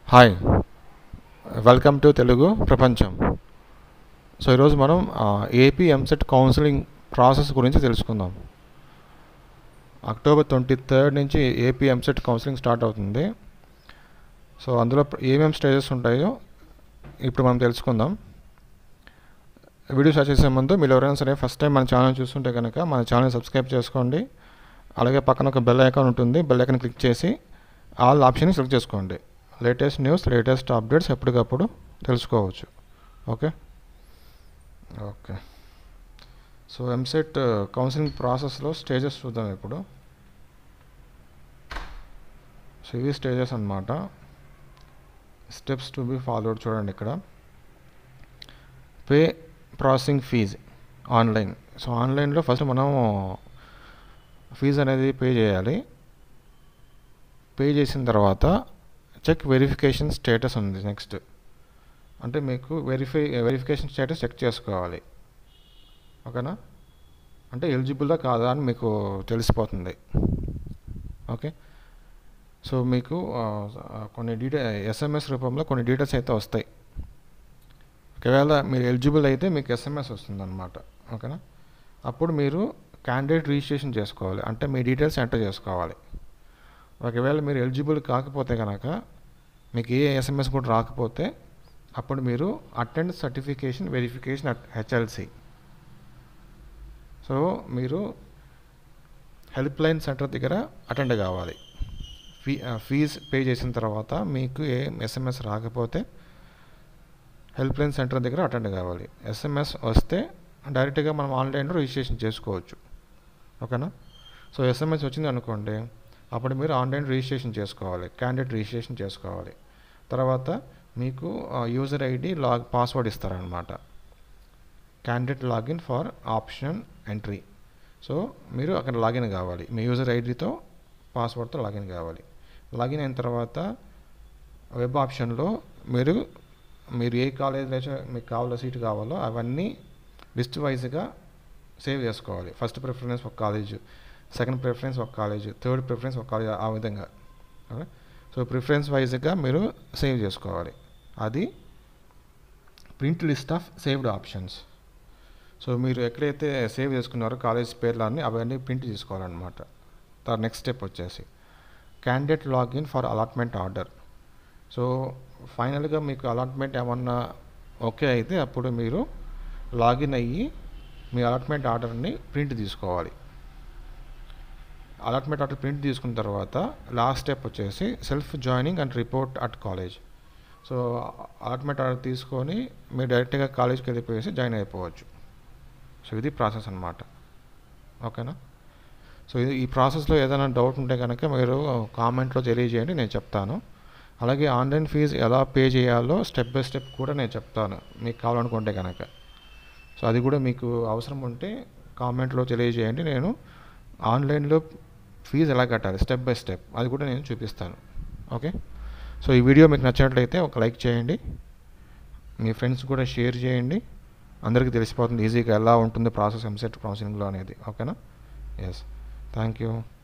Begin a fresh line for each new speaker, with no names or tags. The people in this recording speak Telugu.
హాయ్ వెల్కమ్ టు తెలుగు ప్రపంచం సో ఈరోజు మనం ఏపీ ఎంసెట్ కౌన్సిలింగ్ ప్రాసెస్ గురించి తెలుసుకుందాం అక్టోబర్ ట్వంటీ థర్డ్ నుంచి ఏపీ ఎంసెట్ కౌన్సిలింగ్ స్టార్ట్ అవుతుంది సో అందులో ఏమేమి స్టేజెస్ ఉంటాయో ఇప్పుడు మనం తెలుసుకుందాం వీడియో స్టార్ట్ చేసే ముందు మీరు ఎవరైనా సరే ఫస్ట్ టైం మన ఛానల్ చూస్తుంటే కనుక మన ఛానల్ సబ్స్క్రైబ్ చేసుకోండి అలాగే పక్కన ఒక బెల్ ఐకాన్ ఉంటుంది బెల్ ఐకాన్ క్లిక్ చేసి ఆల్ ఆప్షన్ సెలెక్ట్ చేసుకోండి లేటెస్ట్ న్యూస్ లేటెస్ట్ అప్డేట్స్ ఎప్పటికప్పుడు తెలుసుకోవచ్చు okay okay so EAMCET counselling ప్రాసెస్లో స్టేజెస్ చూద్దాం ఇప్పుడు సో ఇవి స్టేజెస్ అనమాట స్టెప్స్ టు బి ఫాలోడ్ చూడండి ఇక్కడ pay processing fees online so ఆన్లైన్లో ఫస్ట్ మనం ఫీజు అనేది పే చేయాలి పే చేసిన తర్వాత చెక్ వెరిఫికేషన్ స్టేటస్ ఉంది నెక్స్ట్ అంటే మీకు వెరిఫై వెరిఫికేషన్ స్టేటస్ చెక్ చేసుకోవాలి ఓకేనా అంటే ఎలిజిబుల్దా కాదా అని మీకు తెలిసిపోతుంది ఓకే సో మీకు కొన్ని డీటెయిల్ ఎస్ఎంఎస్ రూపంలో కొన్ని డీటెయిల్స్ అయితే వస్తాయి ఒకవేళ మీరు ఎలిజిబుల్ అయితే మీకు ఎస్ఎంఎస్ వస్తుంది అనమాట ఓకేనా అప్పుడు మీరు క్యాండిడేట్ రిజిస్ట్రేషన్ చేసుకోవాలి అంటే మీ డీటెయిల్స్ ఎంటర్ చేసుకోవాలి ఒకవేళ మీరు ఎలిజిబుల్ కాకపోతే కనుక మీకు ఏ ఎస్ఎంఎస్ కూడా రాకపోతే అప్పుడు మీరు attend certification verification at HLC so మీరు హెల్ప్ లైన్ సెంటర్ దగ్గర అటెండ్ కావాలి ఫీ ఫీజ్ పే చేసిన తర్వాత మీకు ఏ ఎస్ఎంఎస్ రాకపోతే హెల్ప్ లైన్ సెంటర్ దగ్గర అటెండ్ కావాలి ఎస్ఎంఎస్ వస్తే డైరెక్ట్గా మనం ఆన్లైన్లో రిజిస్ట్రేషన్ చేసుకోవచ్చు ఓకేనా సో ఎస్ఎంఎస్ వచ్చింది అనుకోండి అప్పుడు మీరు ఆన్లైన్ రిజిస్ట్రేషన్ చేసుకోవాలి క్యాండిడేట్ రిజిస్ట్రేషన్ చేసుకోవాలి తర్వాత మీకు యూజర్ ఐడి లాగ్ పాస్వర్డ్ ఇస్తారనమాట candidate login for option entry so మీరు అక్కడ లాగిన్ కావాలి మీ యూజర్ ఐడితో పాస్వర్డ్తో లాగిన్ కావాలి లాగిన్ అయిన తర్వాత వెబ్ ఆప్షన్లో మీరు మీరు ఏ కాలేజీలో అయితే మీకు కావాలో సీట్ కావాలో అవన్నీ లిస్ట్ వైజ్గా సేవ్ చేసుకోవాలి ఫస్ట్ ప్రిఫరెన్స్ ఒక కాలేజ్ సెకండ్ ప్రిఫరెన్స్ ఒక కాలేజ్ థర్డ్ ప్రిఫరెన్స్ ఒక కాలేజ్ ఆ విధంగా సో ప్రిఫరెన్స్ వైజ్గా మీరు సేవ్ చేసుకోవాలి అది print list of saved options so మీరు ఎక్కడైతే సేవ్ చేసుకున్నారో కాలేజ్ పేర్లన్నీ అవన్నీ ప్రింట్ తీసుకోవాలన్నమాట తర్వాత నెక్స్ట్ స్టెప్ వచ్చేసి candidate login for allotment order so ఫైనల్గా మీకు అలాట్మెంట్ ఏమన్నా ఓకే అయితే అప్పుడు మీరు లాగిన్ అయ్యి మీ అలాట్మెంట్ ఆర్డర్ని ప్రింట్ తీసుకోవాలి అలాట్మెంట్ ఆర్డర్ ప్రింట్ తీసుకున్న తర్వాత లాస్ట్ స్టెప్ వచ్చేసి self joining and report at college so allotment order తీసుకొని మీరు డైరెక్ట్గా కాలేజ్కి వెళ్ళిపోయేసి జాయిన్ అయిపోవచ్చు సో ఇది ప్రాసెస్ అనమాట ఓకేనా సో ఈ ప్రాసెస్లో ఏదైనా డౌట్ ఉంటే కనుక మీరు కామెంట్లో తెలియజేయండి నేను చెప్తాను అలాగే ఆన్లైన్ ఫీజు ఎలా పే చేయాలో స్టెప్ బై స్టెప్ కూడా నేను చెప్తాను మీకు కావాలనుకుంటే కనుక సో అది కూడా మీకు అవసరం ఉంటే కామెంట్లో తెలియజేయండి నేను ఆన్లైన్లో ఫీజు ఎలా కట్టాలి స్టెప్ బై స్టెప్ అది కూడా నేను చూపిస్తాను ఓకే సో ఈ వీడియో మీకు నచ్చినట్లయితే ఒక లైక్ చేయండి మీ ఫ్రెండ్స్ కూడా షేర్ చేయండి అందరికీ తెలిసిపోతుంది ఈజీగా ఎలా ఉంటుంది ప్రాసెస్ ఎంసెట్ కౌన్సిలింగ్లో అనేది ఓకేనా ఎస్ థ్యాంక్ యూ